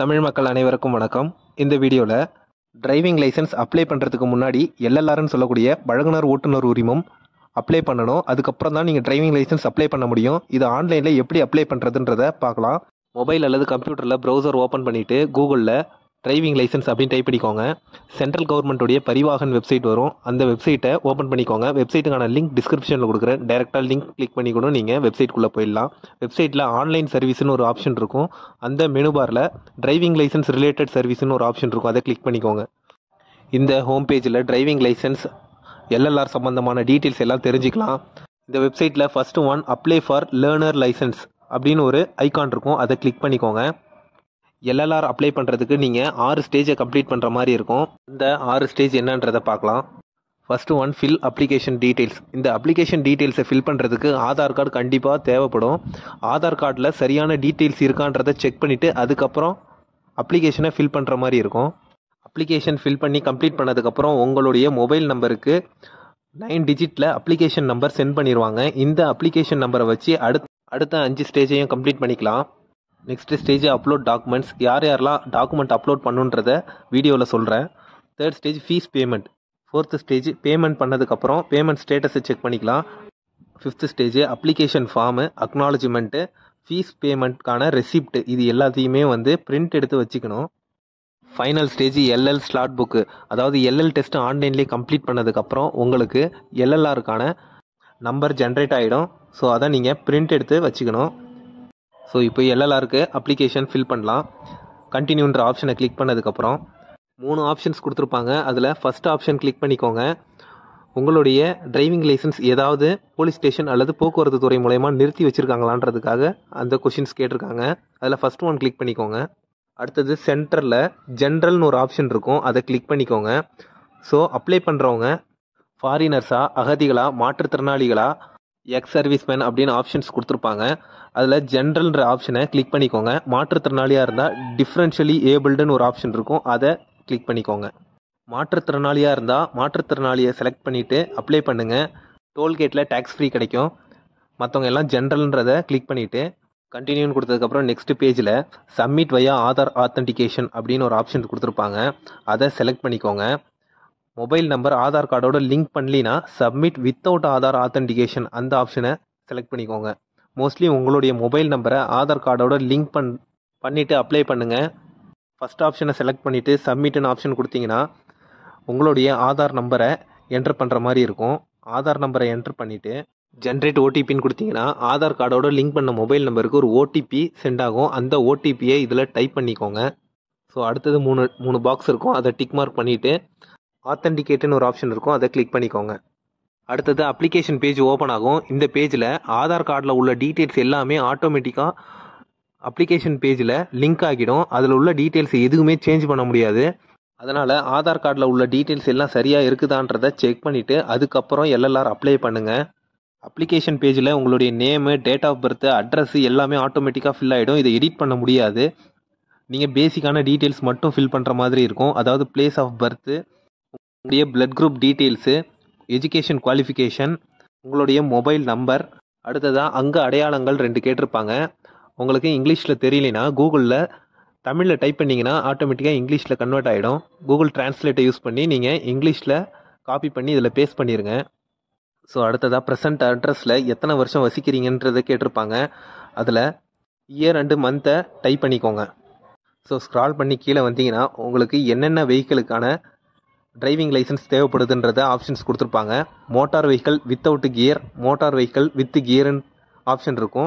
தமிழ் மக்கள் அனைவருக்கும் வணக்கம் இந்த வீடியோவில் டிரைவிங் லைசென்ஸ் அப்ளை பண்ணுறதுக்கு முன்னாடி எல்எல்ஆர்னு சொல்லக்கூடிய பழகுனர் ஓட்டுநர் உரிமம் அப்ளை பண்ணணும் அதுக்கப்புறம் தான் நீங்கள் டிரைவிங் லைசென்ஸ் அப்ளை பண்ண முடியும் இது ஆன்லைனில் எப்படி அப்ளை பண்ணுறதுன்றத பார்க்கலாம் மொபைல் அல்லது கம்ப்யூட்டரில் ப்ரௌசர் ஓப்பன் பண்ணிவிட்டு கூகுளில் டிரைவிங் லைசென்ஸ் அப்படின்னு டைப் பண்ணிக்கோங்க சென்ட்ரல் கவர்மெண்ட்டுடைய பரிவாகன் வெப்சைட் வரும் அந்த வெப்சைட்டை ஓப்பன் பண்ணிக்கோங்க வெப்சைட்டுக்கான லிங்க் டிஸ்கிரிப்ஷனில் கொடுக்குறேன் டேரெக்டாக லிங்க் கிளிக் பண்ணி கூட நீங்கள் வெப்சைட்குள்ளே போயிடலாம் வெப்சைட்டில் ஆன்லைன் சர்வீஸ்னு ஒரு ஆப்ஷன் இருக்கும் அந்த மெனு பாரில் டிரைவிங் லைசென்ஸ் ரிலேட்டட் சர்வீஸ்னு ஒரு ஆப்ஷன் இருக்கும் அதை கிளிக் பண்ணிக்கோங்க இந்த ஹோம் பேஜில் டிரைவிங் லைசென்ஸ் எல்எல்ஆர் சம்மந்தமான டீட்டெயில்ஸ் எல்லாம் தெரிஞ்சுக்கலாம் இந்த வெப்சைட்டில் first one apply for learner licence அப்படின்னு ஒரு ஐகான் இருக்கும் அதை கிளிக் பண்ணிக்கோங்க எல்எல்ஆர் அப்ளை பண்ணுறதுக்கு நீங்கள் ஆறு ஸ்டேஜை கம்ப்ளீட் பண்ணுற மாதிரி இருக்கும் இந்த ஆறு ஸ்டேஜ் என்னன்றதை பார்க்கலாம் first one fill application details இந்த அப்ளிகேஷன் டீட்டெயில்ஸை ஃபில் பண்ணுறதுக்கு ஆதார் கார்டு கண்டிப்பாக தேவைப்படும் ஆதார் கார்டில் சரியான டீட்டெயில்ஸ் இருக்கான்றதை செக் பண்ணிவிட்டு அதுக்கப்புறம் அப்ளிகேஷனை ஃபில் பண்ணுற மாதிரி இருக்கும் அப்ளிகேஷன் ஃபில் பண்ணி கம்ப்ளீட் பண்ணதுக்கப்புறம் உங்களுடைய மொபைல் நம்பருக்கு நைன் டிஜிட்டில் அப்ளிகேஷன் நம்பர் சென்ட் பண்ணிடுவாங்க இந்த அப்ளிகேஷன் நம்பரை வச்சு அடுத்த அடுத்த அஞ்சு ஸ்டேஜையும் கம்ப்ளீட் பண்ணிக்கலாம் நெக்ஸ்ட் ஸ்டேஜ் அப்லோட் டாக்குமெண்ட்ஸ் யார் யாரெல்லாம் டாக்குமெண்ட் அப்லோட் பண்ணுன்றத வீடியோவில் சொல்கிறேன் third stage fees payment fourth stage payment பண்ணதுக்கப்புறம் பேமெண்ட் ஸ்டேட்டஸை செக் பண்ணிக்கலாம் fifth stage application form acknowledgement fees பேமெண்ட்கான ரெசிப்ட் இது எல்லாத்தையுமே வந்து பிரிண்ட் எடுத்து வச்சுக்கணும் final stage LL slot book அதாவது எல்எல் டெஸ்ட் ஆன்லைன்லேயே கம்ப்ளீட் பண்ணதுக்கப்புறம் உங்களுக்கு எல்எல்ஆருக்கான நம்பர் ஜென்ரேட் ஆகிடும் ஸோ அதை நீங்கள் பிரிண்ட் எடுத்து வச்சுக்கணும் ஸோ இப்போ எல்எல்ஆருக்கு அப்ளிகேஷன் ஃபில் பண்ணலாம் கண்டினியூன்ற ஆப்ஷனை கிளிக் பண்ணதுக்கப்புறம் மூணு ஆப்ஷன்ஸ் கொடுத்துருப்பாங்க அதில் ஃபஸ்ட் ஆப்ஷன் கிளிக் பண்ணிக்கோங்க உங்களுடைய டிரைவிங் லைசன்ஸ் ஏதாவது போலீஸ் ஸ்டேஷன் அல்லது போக்குவரத்து துறை மூலயமா நிறுத்தி வச்சுருக்காங்களான்றதுக்காக அந்த கொஷின்ஸ் கேட்டிருக்காங்க அதில் ஃபஸ்ட் ஒன் கிளிக் பண்ணிக்கோங்க அடுத்தது சென்டரில் ஜென்ரல்னு ஒரு ஆப்ஷன் இருக்கும் அதை கிளிக் பண்ணிக்கோங்க ஸோ அப்ளை பண்ணுறவங்க ஃபாரினர்ஸா அகதிகளா மாற்றுத்திறனாளிகளா எக்ஸ் சர்வீஸ்மேன் அப்படின்னு ஆப்ஷன்ஸ் கொடுத்துருப்பாங்க அதில் ஜென்ரல்ன்ற ஆப்ஷனை கிளிக் பண்ணிக்கோங்க மாற்றுத்திறனாளியாக இருந்தால் டிஃப்ரென்ஷியலி ஏபிள்டுன்னு ஒரு ஆப்ஷன் இருக்கும் அதை கிளிக் பண்ணிக்கோங்க மாற்றுத்திறனாளியாக இருந்தால் மாற்றுத்திறனாளியை செலக்ட் பண்ணிவிட்டு அப்ளை பண்ணுங்கள் டோல்கேட்டில் டேக்ஸ் ஃப்ரீ கிடைக்கும் மற்றவங்க எல்லாம் ஜென்ரல்ன்றதை கிளிக் பண்ணிவிட்டு கண்டினியூன்னு கொடுத்ததுக்கப்புறம் நெக்ஸ்ட் பேஜில் சப்மிட் வையா ஆதார் ஆத்தன்டிகேஷன் அப்படின்னு ஒரு ஆப்ஷன் கொடுத்துருப்பாங்க அதை செலக்ட் பண்ணிக்கோங்க மொபைல் நம்பர் ஆதார் கார்டோட லிங்க் பண்ணலினா சப்மிட் வித்தவுட் ஆதார் ஆத்தன்டிகேஷன் அந்த ஆப்ஷனை செலக்ட் பண்ணிக்கோங்க மோஸ்ட்லி உங்களுடைய மொபைல் நம்பரை ஆதார் கார்டோட லிங்க் பண் பண்ணிவிட்டு அப்ளை பண்ணுங்கள் ஃபஸ்ட் ஆப்ஷனை செலக்ட் பண்ணிவிட்டு சப்மிட்னு ஆப்ஷன் கொடுத்தீங்கன்னா உங்களுடைய ஆதார் நம்பரை என்ட்ரு பண்ணுற மாதிரி இருக்கும் ஆதார் நம்பரை என்ட்ரு பண்ணிவிட்டு ஜென்ரேட் ஓடிபின்னு கொடுத்தீங்கன்னா ஆதார் கார்டோட லிங்க் பண்ண மொபைல் நம்பருக்கு ஒரு ஓடிபி சென்ட் ஆகும் அந்த ஓடிபியை இதில் டைப் பண்ணிக்கோங்க ஸோ அடுத்தது மூணு மூணு பாக்ஸ் இருக்கும் அதை டிக் மார்க் பண்ணிவிட்டு ஆத்தென்டிகேட்டுன்னு ஒரு ஆப்ஷன் இருக்கும் அதை கிளிக் பண்ணிக்கோங்க அடுத்தது அப்ளிகேஷன் பேஜ் ஓப்பன் ஆகும் இந்த பேஜில் ஆதார் கார்டில் உள்ள டீட்டெயில்ஸ் எல்லாமே ஆட்டோமேட்டிக்காக அப்ளிகேஷன் பேஜில் லிங்க் ஆகிடும் அதில் உள்ள டீட்டெயில்ஸ் எதுவுமே சேஞ்ச் பண்ண முடியாது அதனால் ஆதார் கார்டில் உள்ள டீட்டெயில்ஸ் எல்லாம் சரியாக இருக்குதான்றதை செக் பண்ணிவிட்டு அதுக்கப்புறம் எல்எல்ஆர் அப்ளை பண்ணுங்கள் அப்ளிகேஷன் பேஜில் உங்களுடைய name date of birth address எல்லாமே ஆட்டோமேட்டிக்காக ஃபில் ஆகிடும் இதை எடிட் பண்ண முடியாது நீங்கள் பேசிக்கான டீட்டெயில்ஸ் மட்டும் ஃபில் பண்ணுற மாதிரி இருக்கும் அதாவது பிளேஸ் ஆஃப் பர்த்து உங்களுடைய blood group details education qualification உங்களுடைய மொபைல் நம்பர் அடுத்ததாக அங்கே அடையாளங்கள் ரெண்டு கேட்டிருப்பாங்க உங்களுக்கு இங்கிலீஷில் தெரியலனா கூகுளில் தமிழில் டைப் பண்ணிங்கன்னா ஆட்டோமேட்டிக்காக இங்கிலீஷில் கன்வெர்ட் ஆகிடும் கூகுள் டிரான்ஸ்லேட்டை யூஸ் பண்ணி நீங்கள் இங்கிலீஷில் காப்பி பண்ணி இதில் பேஸ்ட் பண்ணிடுங்க ஸோ அடுத்ததாக ப்ரெசன்ட் அட்ரஸில் எத்தனை வருஷம் வசிக்கிறீங்கன்றதை கேட்டிருப்பாங்க அதில் இயர் அண்டு மந்த்தை டைப் பண்ணிக்கோங்க ஸோ ஸ்க்ரால் பண்ணி கீழே வந்தீங்கன்னா உங்களுக்கு என்னென்ன வெஹிக்கிளுக்கான டிரைவிங் லைசன்ஸ் தேவைப்படுதுன்றத ஆப்ஷன்ஸ் கொடுத்துருப்பாங்க motor vehicle without gear motor vehicle with கியர்னு ஆப்ஷன் இருக்கும்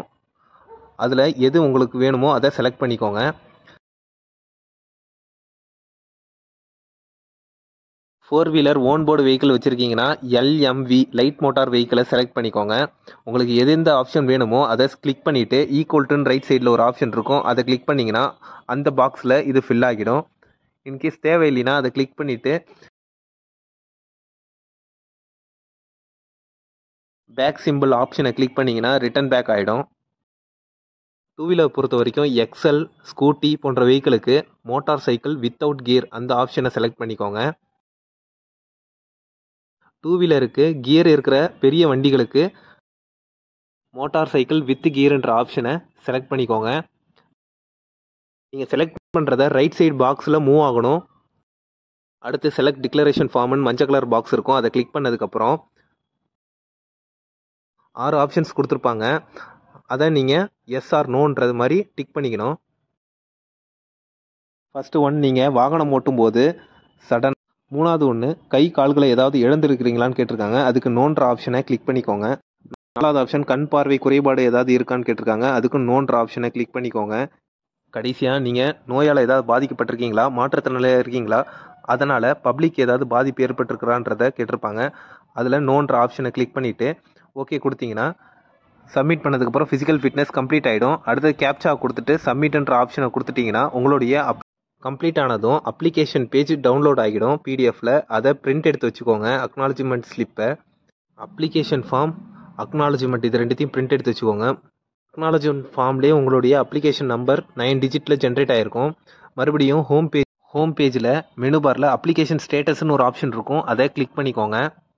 அதில் எது உங்களுக்கு வேணுமோ அதை செலக்ட் பண்ணிக்கோங்க four wheeler own board vehicle வச்சுருக்கீங்கன்னா எல்எம்வி லைட் மோட்டார் வெஹிக்கிளை செலக்ட் பண்ணிக்கோங்க உங்களுக்கு எது எந்த ஆப்ஷன் வேணுமோ அதை கிளிக் பண்ணிவிட்டு ஈக்குவல்ட்டுன்னு ரைட் சைடில் ஒரு ஆப்ஷன் இருக்கும் அதை கிளிக் பண்ணிங்கன்னா அந்த பாக்ஸில் இது ஃபில் ஆகிடும் இன்கேஸ் தேவையில்லைன்னா அதை கிளிக் பண்ணிவிட்டு பேக் சிம்பிள் ஆப்ஷனை கிளிக் பண்ணிங்கன்னா ரிட்டன் பேக் ஆகிடும் டூ வீலர் பொறுத்த வரைக்கும் எக்ஸல் ஸ்கூட்டி போன்ற வெஹிக்கிளுக்கு மோட்டார் சைக்கிள் வித்தவுட் கியர் அந்த ஆப்ஷனை செலக்ட் பண்ணிக்கோங்க டூ வீலருக்கு கியர் இருக்கிற பெரிய வண்டிகளுக்கு மோட்டார் சைக்கிள் வித் கியர்ன்ற ஆப்ஷனை செலக்ட் பண்ணிக்கோங்க நீங்கள் செலக்ட் பண்ணுறத ரைட் சைடு பாக்ஸில் மூவ் ஆகணும் அடுத்து செலக்ட் டிக்ளரேஷன் ஃபார்ம்னு மஞ்சள் கலர் பாக்ஸ் இருக்கும் அதை கிளிக் பண்ணதுக்கப்புறம் ஆறு ஆப்ஷன்ஸ் கொடுத்துருப்பாங்க அதை நீங்கள் எஸ் ஆர் நோன்றது மாதிரி டிக் பண்ணிக்கணும் ஃபஸ்ட்டு ஒன் நீங்கள் வாகனம் ஓட்டும் போது சடன் மூணாவது ஒன்று கை கால்களை ஏதாவது இழந்திருக்கிறீங்களான்னு கேட்டிருக்காங்க அதுக்கு நோன்ற ஆப்ஷனை கிளிக் பண்ணிக்கோங்க நாலாவது ஆப்ஷன் கண் பார்வை குறைபாடு ஏதாவது இருக்கான்னு கேட்டிருக்காங்க அதுக்கு நோன்ற ஆப்ஷனை கிளிக் பண்ணிக்கோங்க கடைசியாக நீங்கள் நோயால் ஏதாவது பாதிக்கப்பட்டிருக்கீங்களா மாற்றுத்திறனாளியாக இருக்கீங்களா அதனால் பப்ளிக் ஏதாவது பாதிப்பு ஏற்பட்டிருக்கிறான்றத கேட்டிருப்பாங்க அதில் நோன்ற ஆப்ஷனை கிளிக் பண்ணிவிட்டு ஓகே கொடுத்தீங்கன்னா சப்மிட் பண்ணதுக்கப்புறம் ஃபிசிக்கல் ஃபிட்னஸ் கம்ப்ளீட் ஆகிடும் அடுத்து கேப்சா கொடுத்துட்டு சப்மிட்ன்ற ஆப்ஷனை கொடுத்துட்டிங்கன்னா உங்களுடைய அப் கம்ப்ளீட் ஆனதும் அப்ளிகேஷன் பேஜ் டவுன்லோட் ஆகிடும் பிடிஎஃப்பில் அதை பிரிண்ட் எடுத்து வச்சுக்கோங்க அக்னாலஜ்மெண்ட் ஸ்லிப்பை அப்ளிகேஷன் ஃபார்ம் அக்னாலஜ்மெண்ட் இது ரெண்டுத்தையும் பிரிண்ட் எடுத்து வச்சுக்கோங்க அக்னாலஜ்மெண்ட் ஃபார்ம்லேயே உங்களுடைய அப்ளிகேஷன் நம்பர் நைன் டிஜிட்டில் ஜென்ரேட் ஆகிருக்கும் மறுபடியும் ஹோம் பேஜ் ஹோம் பேஜில் மெனு பாரில் அப்ளிகேஷன் ஸ்டேட்டஸ்னு ஒரு ஆப்ஷன் இருக்கும் அதை கிளிக் பண்ணிக்கோங்க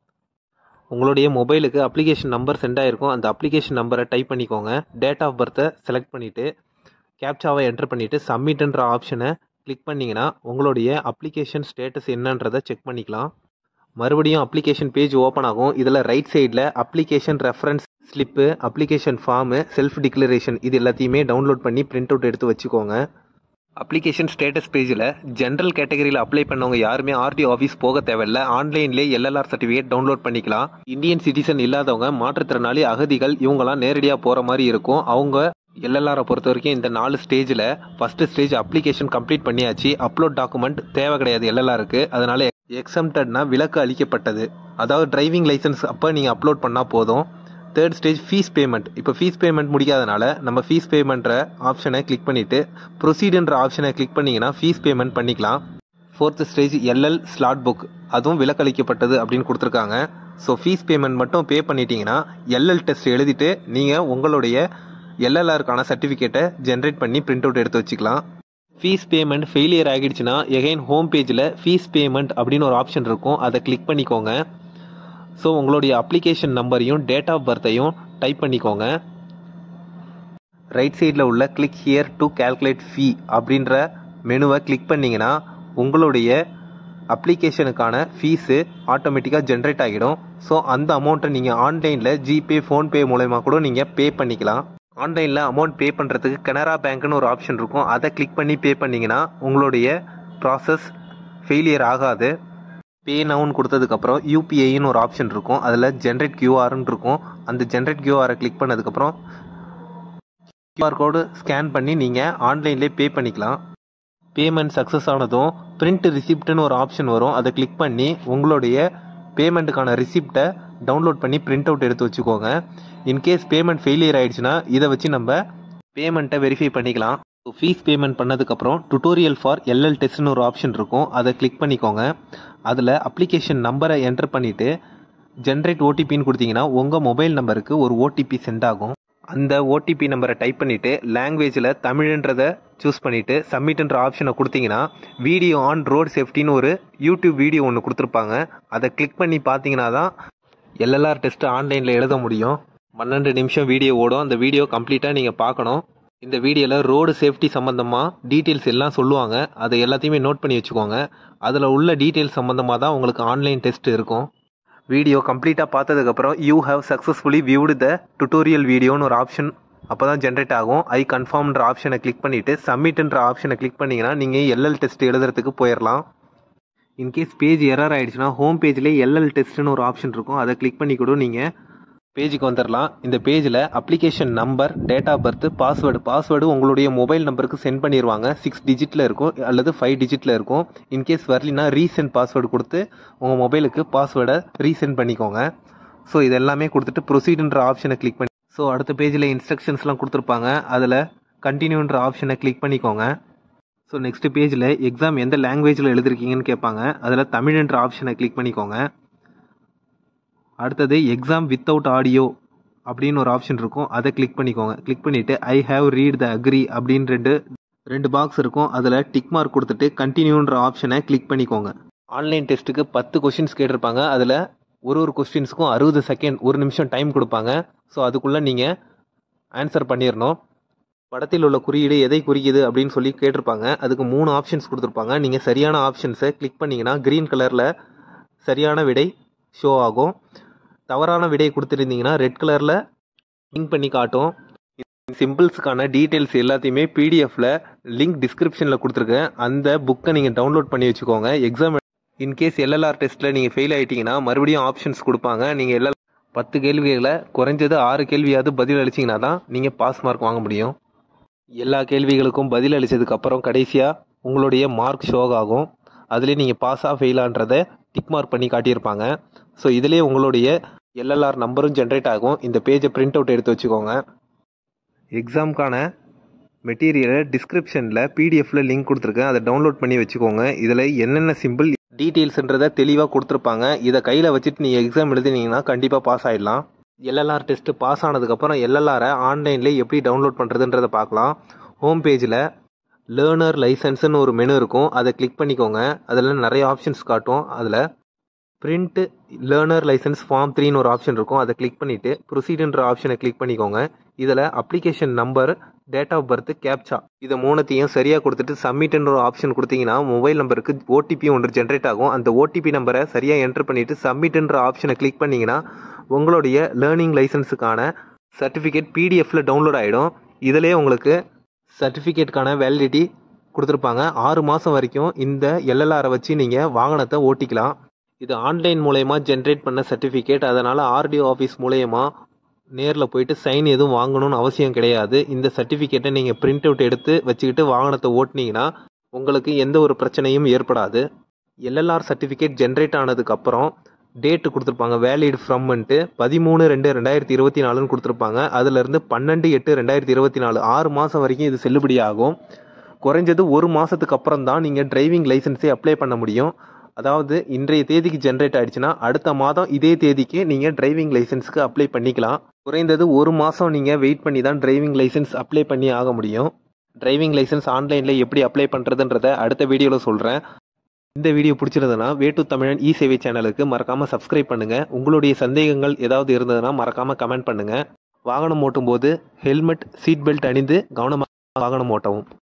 உங்களுடைய மொபைலுக்கு அப்ளிகேஷன் நம்பர் சென்ட் ஆகிருக்கும் அந்த அப்ளிகேஷன் நம்பரை டைப் பண்ணிக்கோங்க டேட் ஆஃப் பர்த்தை செலக்ட் பண்ணிவிட்டு கேப்சாவை என்டர் பண்ணிவிட்டு சப்மிட்ன்ற ஆப்ஷனை கிளிக் பண்ணிங்கன்னா உங்களுடைய அப்ளிகேஷன் ஸ்டேட்டஸ் என்னன்றதை செக் பண்ணிக்கலாம் மறுபடியும் அப்ளிகேஷன் பேஜ் ஓப்பன் ஆகும் இதில் ரைட் சைடில் application reference slip application form self declaration இது எல்லாத்தையுமே டவுன்லோட் பண்ணி பிரிண்ட் அவுட் எடுத்து வச்சுக்கோங்க அப்ளிகேஷன் ஸ்டேட்டஸ் பேஜில் ஜென்ரல் கேட்டகரியில் அப்ளை பண்ணவங்க யாருமே ஆர்டி ஆஃபீஸ் போக தேவையில்ல ஆன்லைன்லேயே எல்எல்ஆர் சர்டிஃபிகேட் டவுன்லோட் பண்ணிக்கலாம் இந்தியன் சிட்டிசன் இல்லாதவங்க மாற்றுத்திறனாளி அகதிகள் இவங்கெல்லாம் நேரடியாக போகிற மாதிரி இருக்கும் அவங்க எல்எல்ஆரை பொறுத்த வரைக்கும் இந்த நாலு ஸ்டேஜில் ஃபஸ்ட்டு ஸ்டேஜ் அப்ளிகேஷன் கம்ப்ளீட் பண்ணியாச்சு அப்லோட் டாக்குமெண்ட் தேவை கிடையாது எல்எல்ஆருக்கு அதனால எக்ஸம்டட்னா விலக்கு அளிக்கப்பட்டது அதாவது டிரைவிங் லைசன்ஸ் அப்போ நீங்கள் அப்லோட் பண்ணால் போதும் தேர்ட் ஸ்டேஜ் ஃபீஸ் பேமெண்ட் இப்போ ஃபீஸ் பேமெண்ட் முடிக்காதனால நம்ம ஃபீஸ் பேமெண்ட்ற ஆப்ஷனை கிளிக் பண்ணிவிட்டு ப்ரொசீடுன்ற ஆப்ஷனை கிளிக் பண்ணிங்கன்னா ஃபீஸ் பேமெண்ட் பண்ணிக்கலாம் fourth stage LL slot book அதுவும் விலக்களிக்கப்பட்டது அப்படின்னு கொடுத்துருக்காங்க ஸோ ஃபீஸ் பேமெண்ட் மட்டும் பே பண்ணிட்டீங்கன்னா எல்எல் டெஸ்ட் எழுதிட்டு நீங்கள் உங்களுடைய எல்எல்ஆருக்கான சர்டிஃபிகேட்டை ஜென்ரேட் பண்ணி பிரிண்ட் அவுட் எடுத்து வச்சுக்கலாம் ஃபீஸ் பேமெண்ட் ஃபெயிலியர் ஆகிடுச்சுன்னா எகைன் ஹோம் பேஜில் ஃபீஸ் பேமெண்ட் அப்படின்னு ஒரு ஆப்ஷன் இருக்கும் அதை கிளிக் பண்ணிக்கோங்க ஸோ உங்களுடைய அப்ளிகேஷன் நம்பரையும் டேட் ஆஃப் பர்த்தையும் டைப் பண்ணிக்கோங்க ரைட் சைடில் உள்ள click here to calculate fee அப்படின்ற மெனுவை கிளிக் பண்ணிங்கன்னா உங்களுடைய அப்ளிகேஷனுக்கான ஃபீஸு ஆட்டோமேட்டிக்காக ஜென்ரேட் ஆகிடும் ஸோ அந்த அமௌண்ட்டை நீங்கள் ஆன்லைனில் ஜிபே ஃபோன்பே மூலயமா கூட நீங்கள் பே பண்ணிக்கலாம் ஆன்லைனில் அமௌண்ட் பே பண்ணுறதுக்கு கனரா பேங்க்னு ஒரு ஆப்ஷன் இருக்கும் அதை கிளிக் பண்ணி பே பண்ணிங்கன்னா உங்களுடைய ப்ராசஸ் ஃபெயிலியர் ஆகாது பே நவுன் கொடுத்ததுக்கப்புறம் யூபிஐன்னு ஒரு ஆப்ஷன் இருக்கும் அதில் ஜென்ரேட் கியூஆர்னு இருக்கும் அந்த ஜென்ரேட் கியூஆரை கிளிக் பண்ணதுக்கப்புறம் கியூஆர் கோடு ஸ்கேன் பண்ணி நீங்கள் ஆன்லைன்லேயே பே பண்ணிக்கலாம் பேமெண்ட் சக்ஸஸ் ஆனதும் பிரிண்ட் ரிசிப்ட்னு ஒரு ஆப்ஷன் வரும் அதை கிளிக் பண்ணி உங்களுடைய பேமெண்ட்டுக்கான ரிசிப்டை டவுன்லோட் பண்ணி பிரிண்ட் அவுட் எடுத்து வச்சுக்கோங்க இன்கேஸ் பேமெண்ட் ஃபெயிலியர் ஆயிடுச்சுன்னா இதை வச்சு நம்ம பேமெண்ட்டை வெரிஃபை பண்ணிக்கலாம் ஃபீஸ் பேமெண்ட் பண்ணதுக்கப்புறம் டுட்டோரியல் ஃபார் எல்எல் டெஸ்ட்னு ஒரு ஆப்ஷன் இருக்கும் அதை கிளிக் பண்ணிக்கோங்க அதில் அப்ளிகேஷன் நம்பரை என்டர் பண்ணிவிட்டு ஜென்ரேட் ஓடிபின்னு கொடுத்தீங்கன்னா உங்கள் மொபைல் நம்பருக்கு ஒரு ஓடிபி சென்ட் ஆகும் அந்த ஓடிபி நம்பரை டைப் பண்ணிவிட்டு லாங்குவேஜில் தமிழ்ன்றதை சூஸ் பண்ணிவிட்டு சப்மிட்ன்ற ஆப்ஷனை கொடுத்தீங்கன்னா வீடியோ ஆன் ரோட் சேஃப்டின்னு ஒரு யூடியூப் வீடியோ ஒன்று கொடுத்துருப்பாங்க அதை கிளிக் பண்ணி பார்த்தீங்கன்னா தான் எல்எல்ஆர் டெஸ்ட்டு ஆன்லைனில் எழுத முடியும் பன்னெண்டு நிமிஷம் வீடியோ ஓடும் அந்த வீடியோ கம்ப்ளீட்டாக நீங்கள் பார்க்கணும் இந்த வீடியோவில் ரோடு சேஃப்டி சம்மந்தமாக டீட்டெயில்ஸ் எல்லாம் சொல்லுவாங்க அதை எல்லாத்தையுமே நோட் பண்ணி வச்சுக்கோங்க அதில் உள்ள டீட்டெயில்ஸ் சம்மந்தமாக தான் உங்களுக்கு ஆன்லைன் டெஸ்ட் இருக்கும் வீடியோ கம்ப்ளீட்டாக பார்த்ததுக்கப்புறம் you have successfully viewed the tutorial வீடியோன்னு ஒரு ஆப்ஷன் அப்போ தான் ஜென்ரேட் ஆகும் ஐ கன்ஃபார்ம்ன்ற ஆப்ஷனை கிளிக் பண்ணிவிட்டு சப்மிட்ன்ற ஆப்ஷனை கிளிக் பண்ணிங்கன்னா நீங்கள் எல்எல் டெஸ்ட் எழுதுறதுக்கு போயிடலாம் இன்கேஸ் பேஜ் எரர் ஆகிடுச்சுன்னா ஹோம் பேஜ்லேயே எல்எல் டெஸ்ட்னு ஒரு ஆப்ஷன் இருக்கும் அதை கிளிக் பண்ணி கூட நீங்கள் பேஜுக்கு வந்துடலாம் இந்த பேஜில் application number date of birth password password உங்களுடைய மொபைல் நம்பருக்கு சென்ட் பண்ணிடுவாங்க சிக்ஸ் டிஜிட்டில் இருக்கும் அல்லது ஃபைவ் டிஜிட்டில் இருக்கும் இன்கேஸ் வரலினா ரீசெண்ட் பாஸ்வேர்டு கொடுத்து உங்கள் மொபைலுக்கு பாஸ்வேர்டை ரீசெண்ட் பண்ணிக்கோங்க ஸோ இது எல்லாமே கொடுத்துட்டு ப்ரொசீடுன்ற ஆப்ஷனை கிளிக் பண்ணி ஸோ அடுத்த பேஜில் இன்ஸ்ட்ரக்ஷன்ஸ்லாம் கொடுத்துருப்பாங்க அதில் கண்டினியூன்ற ஆப்ஷனை கிளிக் பண்ணிக்கோங்க ஸோ நெக்ஸ்ட் பேஜில் எக்ஸாம் எந்த லாங்குவேஜில் எழுதிருக்கீங்கன்னு கேட்பாங்க அதில் தமிழ்ன்ற ஆப்ஷனை கிளிக் பண்ணிக்கோங்க அடுத்தது எக்ஸாம் வித்தவுட் ஆடியோ அப்படின்னு ஒரு ஆப்ஷன் இருக்கும் அதை கிளிக் பண்ணிக்கோங்க கிளிக் பண்ணிவிட்டு I have read the agree அப்படின்னு ரெண்டு ரெண்டு பாக்ஸ் இருக்கும் அதில் டிக் மார்க் கொடுத்துட்டு கண்டினியூன்ற ஆப்ஷனை கிளிக் பண்ணிக்கோங்க ஆன்லைன் டெஸ்ட்டுக்கு பத்து கொஷின்ஸ் கேட்டிருப்பாங்க அதில் ஒரு ஒரு கொஸ்டின்ஸுக்கும் அறுபது செகண்ட் ஒரு நிமிஷம் டைம் கொடுப்பாங்க ஸோ அதுக்குள்ளே நீங்கள் ஆன்சர் பண்ணிடணும் படத்தில் உள்ள குறியீடு எதை குறிக்குது அப்படின்னு சொல்லி கேட்டிருப்பாங்க அதுக்கு மூணு ஆப்ஷன்ஸ் கொடுத்துருப்பாங்க நீங்கள் சரியான ஆப்ஷன்ஸை கிளிக் பண்ணிங்கன்னா க்ரீன் கலரில் சரியான விடை ஷோ ஆகும் தவறான விடை கொடுத்துருந்தீங்கன்னா ரெட் கலரில் லிங்க் பண்ணி காட்டும் சிம்பிள்ஸுக்கான டீட்டெயில்ஸ் எல்லாத்தையுமே பிடிஎஃப்ல லிங்க் டிஸ்கிரிப்ஷனில் கொடுத்துருக்கேன் அந்த புக்கை நீங்கள் டவுன்லோட் பண்ணி வச்சுக்கோங்க எக்ஸாம் இன்கேஸ் எல்எல்ஆர் டெஸ்ட்டில் நீங்கள் ஃபெயில் ஆகிட்டீங்கன்னா மறுபடியும் ஆப்ஷன்ஸ் கொடுப்பாங்க நீங்கள் எல்எல் பத்து கேள்விகளை குறைஞ்சது ஆறு கேள்வியாவது பதில் அளிச்சிங்கன்னா தான் நீங்கள் பாஸ் மார்க் வாங்க முடியும் எல்லா கேள்விகளுக்கும் பதில் அளித்ததுக்கு அப்புறம் கடைசியாக உங்களுடைய மார்க் ஷோ ஆகும் அதுலேயே நீங்கள் பாஸாக ஃபெயிலான்றதை டிக் மார்க் பண்ணி காட்டியிருப்பாங்க ஸோ இதிலே உங்களுடைய எல்எல்ஆர் நம்பரும் ஜென்ரேட் ஆகும் இந்த பேஜை பிரிண்ட் அவுட் எடுத்து வச்சுக்கோங்க எக்ஸாமுக்கான மெட்டீரியலை டிஸ்கிரிப்ஷனில் பிடிஎஃப்ல லிங்க் கொடுத்துருக்கேன் அதை டவுன்லோட் பண்ணி வச்சுக்கோங்க இதில் என்னென்ன சிம்பிள் டீட்டெயில்ஸ்ன்றதை தெளிவாக கொடுத்துருப்பாங்க இதை கையில் வச்சுட்டு நீங்கள் எக்ஸாம் எழுதினீங்கன்னா கண்டிப்பாக பாஸ் ஆகிடலாம் எல்எல்ஆர் டெஸ்ட்டு பாஸ் ஆனதுக்கப்புறம் எல்எல்ஆரை ஆன்லைனில் எப்படி டவுன்லோட் பண்ணுறதுன்றதை பார்க்கலாம் ஹோம் பேஜில் லேர்னர் லைசன்ஸ்னு ஒரு மெனு இருக்கும் அதை கிளிக் பண்ணிக்கோங்க அதில் நிறைய ஆப்ஷன்ஸ் காட்டும் அதில் பிரிண்ட் லேர்னர் லைசன்ஸ் ஃபார்ம் த்ரீன்னு ஒரு ஆப்ஷன் இருக்கும் அதை கிளிக் பண்ணிவிட்டு ப்ரொசீடுன்ற ஆப்ஷனை கிளிக் பண்ணிக்கோங்க இதில் application number date of birth captcha இதை மூணுத்தையும் சரியாக கொடுத்துட்டு சப்மிட்ன்ற ஒரு ஆப்ஷன் கொடுத்தீங்கன்னா மொபைல் நம்பருக்கு ஓடிபி ஒன்று ஜென்ரேட் ஆகும் அந்த ஓடிபி நம்பரை சரியாக என்டர் பண்ணிவிட்டு சப்மிட்ன்ற ஆப்ஷனை கிளிக் பண்ணிங்கன்னா உங்களுடைய லேர்னிங் லைசன்ஸுக்கான சர்டிஃபிகேட் பிடிஎஃப்ல டவுன்லோட் ஆகிடும் இதிலே உங்களுக்கு சர்டிஃபிகேட்டுக்கான வேலிடிட்டி கொடுத்துருப்பாங்க ஆறு மாதம் வரைக்கும் இந்த எல்எல்ஆரை வச்சு நீங்கள் வாகனத்தை ஓட்டிக்கலாம் இது ஆன்லைன் மூலயமா ஜென்ரேட் பண்ண சர்டிஃபிகேட் அதனால் ஆர்டிஓ ஆஃபீஸ் மூலயமா நேரில் போயிட்டு சைன் எதுவும் வாங்கணும்னு அவசியம் கிடையாது இந்த சர்டிஃபிகேட்டை நீங்கள் பிரிண்ட் அவுட் எடுத்து வச்சுக்கிட்டு வாகனத்தை ஓட்டினீங்கன்னா உங்களுக்கு எந்த ஒரு பிரச்சனையும் ஏற்படாது எல்எல்ஆர் சர்டிஃபிகேட் ஜென்ரேட் ஆனதுக்கப்புறம் டேட்டு கொடுத்துருப்பாங்க வேலிட் ஃப்ரம்ன்ட்டு பதிமூணு ரெண்டு ரெண்டாயிரத்தி இருபத்தி நாலுன்னு கொடுத்துருப்பாங்க அதுலேருந்து பன்னெண்டு எட்டு ரெண்டாயிரத்தி இருபத்தி நாலு ஆறு மாதம் வரைக்கும் இது செல்லுபடி ஆகும் குறைஞ்சது ஒரு மாதத்துக்கு அப்புறம் தான் நீங்கள் டிரைவிங் லைசன்ஸே அப்ளை பண்ண முடியும் அதாவது இன்றைய தேதிக்கு ஜென்ரேட் ஆயிடுச்சுன்னா அடுத்த மாதம் இதே தேதிக்கு நீங்கள் டிரைவிங் லைசன்ஸ்க்கு அப்ளை பண்ணிக்கலாம் குறைந்தது ஒரு மாதம் நீங்கள் வெயிட் பண்ணி தான் டிரைவிங் லைசன்ஸ் அப்ளை பண்ணி ஆக முடியும் டிரைவிங் லைசன்ஸ் ஆன்லைனில் எப்படி அப்ளை பண்ணுறதுன்றத அடுத்த வீடியோவில் சொல்கிறேன் இந்த வீடியோ பிடிச்சிருந்ததுன்னா வேட்டு தமிழன் இ சேவை சேனலுக்கு மறக்காமல் சப்ஸ்கிரைப் பண்ணுங்கள் உங்களுடைய சந்தேகங்கள் ஏதாவது இருந்ததுன்னா மறக்காமல் கமெண்ட் பண்ணுங்கள் வாகனம் ஓட்டும் போது ஹெல்மெட் சீட் பெல்ட் அணிந்து கவனமாக வாகனம் ஓட்டவும்